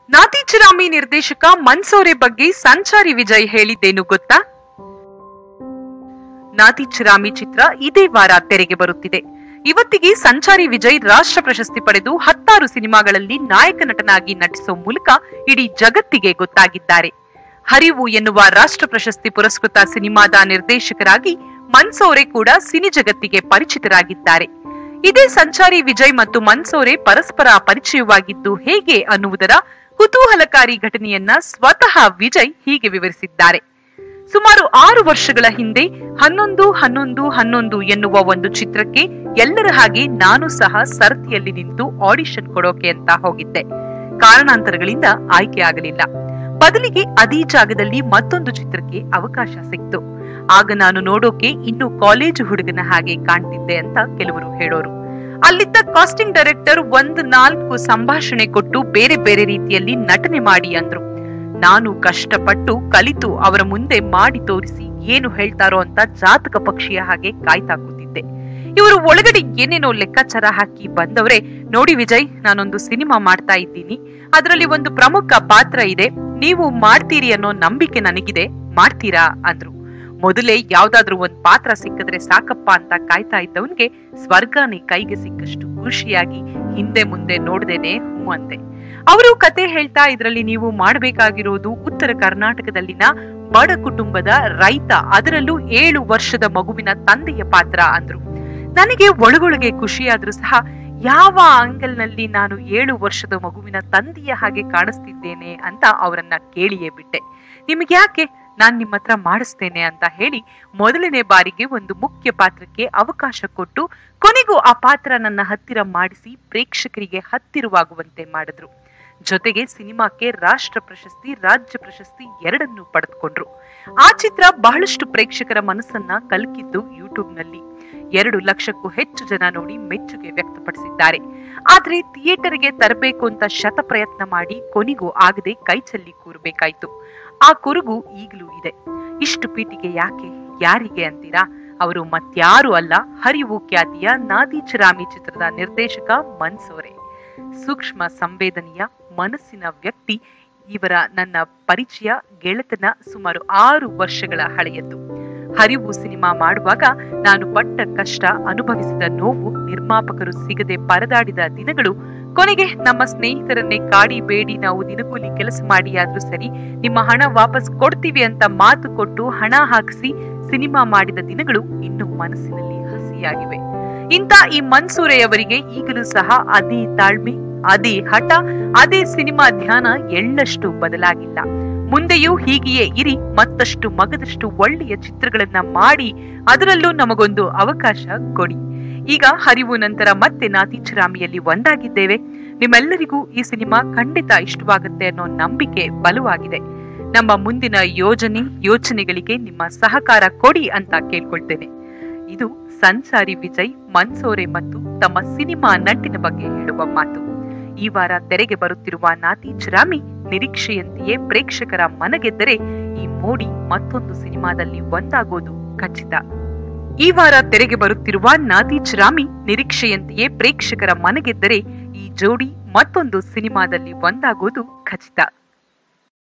ನಾತಿಚಿರಾಮಿ ನಿರ್ದೇಶಕ ಮನ್ಸೋರೆ ಬಗ್ಗೆ ಸಂಚಾರಿ ವಿಜಯ್ ಹೇಳಿದ್ದೇನು ಗೊತ್ತಾ ನಾತಿಚಿರಾಮಿ ಚಿತ್ರ ಇದೇ ವಾರ ತೆರೆಗೆ ಬರುತ್ತಿದೆ ಇವತ್ತಿಗೆ ಸಂಚಾರಿ ವಿಜಯ್ ರಾಷ್ಟ್ರ ಪ್ರಶಸ್ತಿ ಪಡೆದು ಹತ್ತಾರು ಸಿನಿಮಾಗಳಲ್ಲಿ ನಾಯಕ ನಟನಾಗಿ ನಟಿಸುವ ಮೂಲಕ ಇಡೀ ಜಗತ್ತಿಗೆ ಗೊತ್ತಾಗಿದ್ದಾರೆ ಹರಿವು ಎನ್ನುವ ರಾಷ್ಟ್ರ ಪ್ರಶಸ್ತಿ ಪುರಸ್ಕೃತ ಸಿನಿಮಾದ ನಿರ್ದೇಶಕರಾಗಿ ಮನ್ಸೋರೆ ಕೂಡ ಸಿನಿ ಜಗತ್ತಿಗೆ ಪರಿಚಿತರಾಗಿದ್ದಾರೆ ಇದೇ ಸಂಚಾರಿ ವಿಜಯ್ ಮತ್ತು ಮನ್ಸೋರೆ ಪರಸ್ಪರ ಪರಿಚಯವಾಗಿದ್ದು ಹೇಗೆ ಅನ್ನುವುದರ ಕುತೂಹಲಕಾರಿ ಘಟನೆಯನ್ನ ಸ್ವತಃ ವಿಜಯ್ ಹೀಗೆ ವಿವರಿಸಿದ್ದಾರೆ ಸುಮಾರು ಆರು ವರ್ಷಗಳ ಹಿಂದೆ ಹನ್ನೊಂದು ಹನ್ನೊಂದು ಹನ್ನೊಂದು ಎನ್ನುವ ಒಂದು ಚಿತ್ರಕ್ಕೆ ಎಲ್ಲರ ಹಾಗೆ ನಾನು ಸಹ ಸರತಿಯಲ್ಲಿ ನಿಂತು ಆಡಿಷನ್ ಕೊಡೋಕೆ ಅಂತ ಹೋಗಿದ್ದೆ ಕಾರಣಾಂತರಗಳಿಂದ ಆಯ್ಕೆ ಆಗಲಿಲ್ಲ ಬದಲಿಗೆ ಅದೇ ಜಾಗದಲ್ಲಿ ಮತ್ತೊಂದು ಚಿತ್ರಕ್ಕೆ ಅವಕಾಶ ಸಿಕ್ತು ಆಗ ನಾನು ನೋಡೋಕೆ ಇನ್ನು ಕಾಲೇಜು ಹುಡುಗನ ಹಾಗೆ ಕಾಣ್ತಿದ್ದೆ ಅಂತ ಕೆಲವರು ಹೇಳೋರು ಅಲ್ಲಿದ್ದ ಕಾಸ್ಟಿಂಗ್ ಡೈರೆಕ್ಟರ್ ಒಂದು ನಾಲ್ಕು ಸಂಭಾಷಣೆ ಕೊಟ್ಟು ಬೇರೆ ಬೇರೆ ರೀತಿಯಲ್ಲಿ ನಟನೆ ಮಾಡಿ ಅಂದ್ರು ನಾನು ಕಷ್ಟಪಟ್ಟು ಕಲಿತು ಅವರ ಮುಂದೆ ಮಾಡಿ ತೋರಿಸಿ ಏನು ಹೇಳ್ತಾರೋ ಅಂತ ಜಾತಕ ಪಕ್ಷಿಯ ಹಾಗೆ ಕಾಯ್ತಾ ಕೂತಿದ್ದೆ ಇವರು ಒಳಗಡೆ ಏನೇನೋ ಲೆಕ್ಕಾಚಾರ ಹಾಕಿ ಬಂದವರೇ ನೋಡಿ ವಿಜಯ್ ನಾನೊಂದು ಸಿನಿಮಾ ಮಾಡ್ತಾ ಇದ್ದೀನಿ ಅದರಲ್ಲಿ ಒಂದು ಪ್ರಮುಖ ಪಾತ್ರ ಇದೆ ನೀವು ಮಾಡ್ತೀರಿ ಅನ್ನೋ ನಂಬಿಕೆ ನನಗಿದೆ ಮಾಡ್ತೀರಾ ಅಂದ್ರು ಮೊದಲೇ ಯಾವ್ದಾದ್ರೂ ಒಂದ್ ಪಾತ್ರ ಸಿಕ್ಕಿದ್ರೆ ಸಾಕಪ್ಪ ಅಂತ ಕಾಯ್ತಾ ಇದ್ದವನ್ಗೆ ಸ್ವರ್ಗನೇ ಕೈಗೆ ಸಿಕ್ಕಷ್ಟು ಖುಷಿಯಾಗಿ ಹಿಂದೆ ಮುಂದೆ ನೋಡ್ದೇನೆ ಹೂ ಅಂದೆ ಅವರು ಕತೆ ಹೇಳ್ತಾ ಇದ್ರಲ್ಲಿ ನೀವು ಮಾಡಬೇಕಾಗಿರೋದು ಉತ್ತರ ಕರ್ನಾಟಕದಲ್ಲಿನ ಬಡ ಕುಟುಂಬದ ರೈತ ಅದರಲ್ಲೂ ಏಳು ವರ್ಷದ ಮಗುವಿನ ತಂದೆಯ ಪಾತ್ರ ಅಂದ್ರು ನನಗೆ ಒಳಗೊಳಗೆ ಖುಷಿಯಾದ್ರೂ ಸಹ ಯಾವ ಆಂಗಲ್ ನಲ್ಲಿ ನಾನು ಏಳು ವರ್ಷದ ಮಗುವಿನ ತಂದೆಯ ಹಾಗೆ ಕಾಣಿಸ್ತಿದ್ದೇನೆ ಅಂತ ಅವರನ್ನ ಕೇಳಿಯೇ ಬಿಟ್ಟೆ ನಿಮ್ಗೆ ಯಾಕೆ ನಾನ್ ನಿಮ್ಮ ಹತ್ರ ಮಾಡಿಸ್ತೇನೆ ಅಂತ ಹೇಳಿ ಮೊದಲನೇ ಬಾರಿಗೆ ಒಂದು ಮುಖ್ಯ ಪಾತ್ರಕ್ಕೆ ಅವಕಾಶ ಕೊಟ್ಟು ಕೊನೆಗೂ ಆ ಪಾತ್ರ ನನ್ನ ಹತ್ತಿರ ಮಾಡಿಸಿ ಪ್ರೇಕ್ಷಕರಿಗೆ ಹತ್ತಿರವಾಗುವಂತೆ ಮಾಡಿದ್ರು ಜೊತೆಗೆ ಸಿನಿಮಾಕ್ಕೆ ರಾಷ್ಟ್ರ ಪ್ರಶಸ್ತಿ ರಾಜ್ಯ ಪ್ರಶಸ್ತಿ ಎರಡನ್ನೂ ಪಡೆದುಕೊಂಡ್ರು ಆ ಚಿತ್ರ ಬಹಳಷ್ಟು ಪ್ರೇಕ್ಷಕರ ಮನಸ್ಸನ್ನ ಕಲಕಿದ್ದು ಯೂಟ್ಯೂಬ್ ನಲ್ಲಿ ಎರಡು ಲಕ್ಷಕ್ಕೂ ಹೆಚ್ಚು ಜನ ನೋಡಿ ಮೆಚ್ಚುಗೆ ವ್ಯಕ್ತಪಡಿಸಿದ್ದಾರೆ ಆದ್ರೆ ಥಿಯೇಟರ್ಗೆ ತರಬೇಕು ಅಂತ ಶತ ಪ್ರಯತ್ನ ಮಾಡಿ ಕೊನೆಗೂ ಆಗದೆ ಕೈಚಲ್ಲಿ ಕೂರಬೇಕಾಯ್ತು ಆ ಕುರುಗು ಈಗಲೂ ಇದೆ ಇಷ್ಟು ಪೀಟಿಗೆ ಯಾಕೆ ಯಾರಿಗೆ ಅಂತೀರಾ ಅವರು ಮತ್ಯಾರು ಅಲ್ಲ ಹರಿವು ಖ್ಯಾತಿಯ ನಾದಿಚರಾಮಿ ಚಿತ್ರದ ನಿರ್ದೇಶಕ ಮನ್ಸೋರೆ ಸೂಕ್ಷ್ಮ ಸಂವೇದನೆಯ ಮನಸ್ಸಿನ ವ್ಯಕ್ತಿ ಇವರ ನನ್ನ ಪರಿಚಯ ಗೆಳೆತನ ಸುಮಾರು ಆರು ವರ್ಷಗಳ ಹಳೆಯದ್ದು ಹರಿವು ಸಿನಿಮಾ ಮಾಡುವಾಗ ನಾನು ಪಟ್ಟ ಕಷ್ಟ ಅನುಭವಿಸಿದ ನೋವು ನಿರ್ಮಾಪಕರು ಸಿಗದೆ ಪರದಾಡಿದ ದಿನಗಳು ಕೊನೆಗೆ ನಮ್ಮ ಸ್ನೇಹಿತರನ್ನೇ ಕಾಡಿ ಬೇಡಿ ನಾವು ದಿನಕೂಲಿ ಕೆಲಸ ಮಾಡಿ ಆದ್ರೂ ಸರಿ ನಿಮ್ಮ ಹಣ ವಾಪಸ್ ಕೊಡ್ತೀವಿ ಅಂತ ಮಾತು ಕೊಟ್ಟು ಹಣ ಹಾಕಿಸಿ ಸಿನಿಮಾ ಮಾಡಿದ ದಿನಗಳು ಇನ್ನೂ ಮನಸ್ಸಿನಲ್ಲಿ ಹಸಿಯಾಗಿವೆ ಇಂಥ ಈ ಮನ್ಸೂರೆಯವರಿಗೆ ಈಗಲೂ ಸಹ ಅದೇ ತಾಳ್ಮೆ ಅದೇ ಹಠ ಅದೇ ಸಿನಿಮಾ ಧ್ಯಾನ ಎಳ್ಳಷ್ಟು ಬದಲಾಗಿಲ್ಲ ಮುಂದೆಯೂ ಹೀಗೆಯೇ ಇರಿ ಮತ್ತಷ್ಟು ಮಗದಷ್ಟು ಒಳ್ಳೆಯ ಚಿತ್ರಗಳನ್ನ ಮಾಡಿ ಅದರಲ್ಲೂ ನಮಗೊಂದು ಅವಕಾಶ ಕೊಡಿ ಈಗ ಹರಿವು ನಂತರ ಮತ್ತೆ ನಾತಿಚರಾಮಿಯಲ್ಲಿ ಒಂದಾಗಿದ್ದೇವೆ ನಿಮ್ಮೆಲ್ಲರಿಗೂ ಈ ಸಿನಿಮಾ ಖಂಡಿತ ಇಷ್ಟವಾಗುತ್ತೆ ಅನ್ನೋ ನಂಬಿಕೆ ಬಲವಾಗಿದೆ ನಮ್ಮ ಮುಂದಿನ ಯೋಜನೆ ಯೋಚನೆಗಳಿಗೆ ನಿಮ್ಮ ಸಹಕಾರ ಕೊಡಿ ಅಂತ ಕೇಳ್ಕೊಳ್ತೇನೆ ಇದು ಸಂಚಾರಿ ವಿಜಯ್ ಮನ್ಸೋರೆ ಮತ್ತು ತಮ್ಮ ಸಿನಿಮಾ ನಂಟಿನ ಬಗ್ಗೆ ಹೇಳುವ ಮಾತು ಈ ವಾರ ತೆರೆಗೆ ಬರುತ್ತಿರುವ ನಾತಿ ಚಿರಾಮಿ ನಿರೀಕ್ಷೆಯಂತೆಯೇ ಪ್ರೇಕ್ಷಕರ ಮನಗೆದ್ದರೆ ಈ ಮೋಡಿ ಮತ್ತೊಂದು ಸಿನಿಮಾದಲ್ಲಿ ಒಂದಾಗೋದು ಖಚಿತ ಈ ವಾರ ತೆರೆಗೆ ಬರುತ್ತಿರುವ ನಾತಿ ಚಿರಾಮಿ ನಿರೀಕ್ಷೆಯಂತೆಯೇ ಪ್ರೇಕ್ಷಕರ ಮನಗೆದ್ದರೆ ಈ ಜೋಡಿ ಮತ್ತೊಂದು ಸಿನಿಮಾದಲ್ಲಿ ಒಂದಾಗೋದು ಖಚಿತ